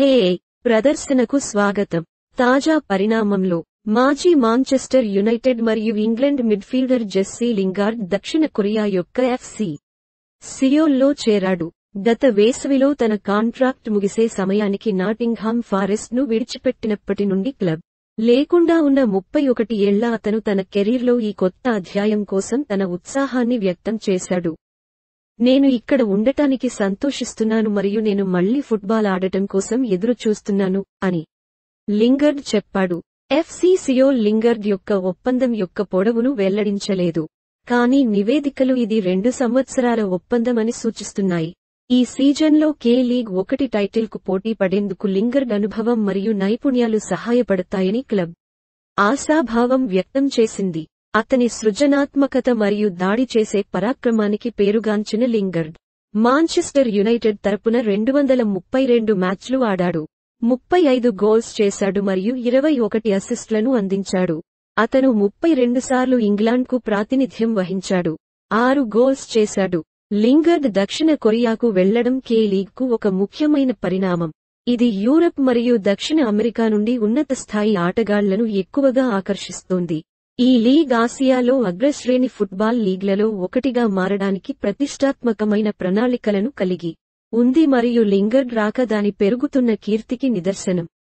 హే ప్రదర్శనకు స్వాగతం తాజా పరిణామంలో మాజీ మాంచెస్టర్ యునైటెడ్ మరియు ఇంగ్లండ్ మిడ్ఫీల్డర్ జెస్సీ లింగార్డ్ దక్షిణ కొరియా యొక్క ఎఫ్సి సియోల్లో చేరాడు గత వేసవిలో తన కాంట్రాక్ట్ ముగిసే సమయానికి నాటింగ్హామ్ ఫారెస్ట్ ను విడిచిపెట్టినప్పటి నుండి క్లబ్ లేకుండా ఉన్న ముప్పై ఒకటి ఏళ్ల అతను తన కెరీర్లో ఈ కొత్త అధ్యాయం కోసం తన ఉత్సాహాన్ని వ్యక్తం చేశాడు నేను ఇక్కడ ఉండటానికి సంతోషిస్తున్నాను మరియు నేను మళ్లీ ఫుట్బాల్ ఆడటం కోసం ఎదురు చూస్తున్నాను అని లింగర్డ్ చెప్పాడు ఎఫ్సి సియోల్ లింగర్డ్ యొక్క ఒప్పందం యొక్క పొడవును వెల్లడించలేదు కానీ నివేదికలు ఇది రెండు సంవత్సరాల ఒప్పందమని సూచిస్తున్నాయి ఈ సీజన్లో కే లీగ్ ఒకటి టైటిల్కు పోటీ పడేందుకు లింగర్డ్ అనుభవం మరియు నైపుణ్యాలు సహాయపడతాయని క్లబ్ ఆశాభావం వ్యక్తం చేసింది అతని సృజనాత్మకత మరియు దాడి చేసే పరాక్రమానికి పేరుగాంచిన లింగర్డ్ మాంచెస్టర్ యునైటెడ్ తరపున రెండు వందల ముప్పై రెండు మ్యాచ్లు ఆడాడు ముప్పై ఐదు గోల్స్ చేశాడు మరియు ఇరవై ఒకటి అసిస్ట్లను అందించాడు అతను ముప్పై రెండుసార్లు ఇంగ్లాండ్కు ప్రాతినిధ్యం వహించాడు ఆరు గోల్స్ చేశాడు లింగర్డ్ దక్షిణ కొరియాకు వెళ్లడం కే లీగ్కు ఒక ముఖ్యమైన పరిణామం ఇది యూరప్ మరియు దక్షిణ అమెరికా నుండి ఉన్నత స్థాయి ఆటగాళ్లను ఎక్కువగా ఆకర్షిస్తోంది ఈ లీగ్ ఆసియాలో అగ్రశ్రేణి ఫుట్బాల్ లీగ్లలో ఒకటిగా మారడానికి ప్రతిష్టాత్మకమైన ప్రణాళికలను కలిగి ఉంది మరియు లింగర్డ్ రాక దాని పెరుగుతున్న కీర్తికి నిదర్శనం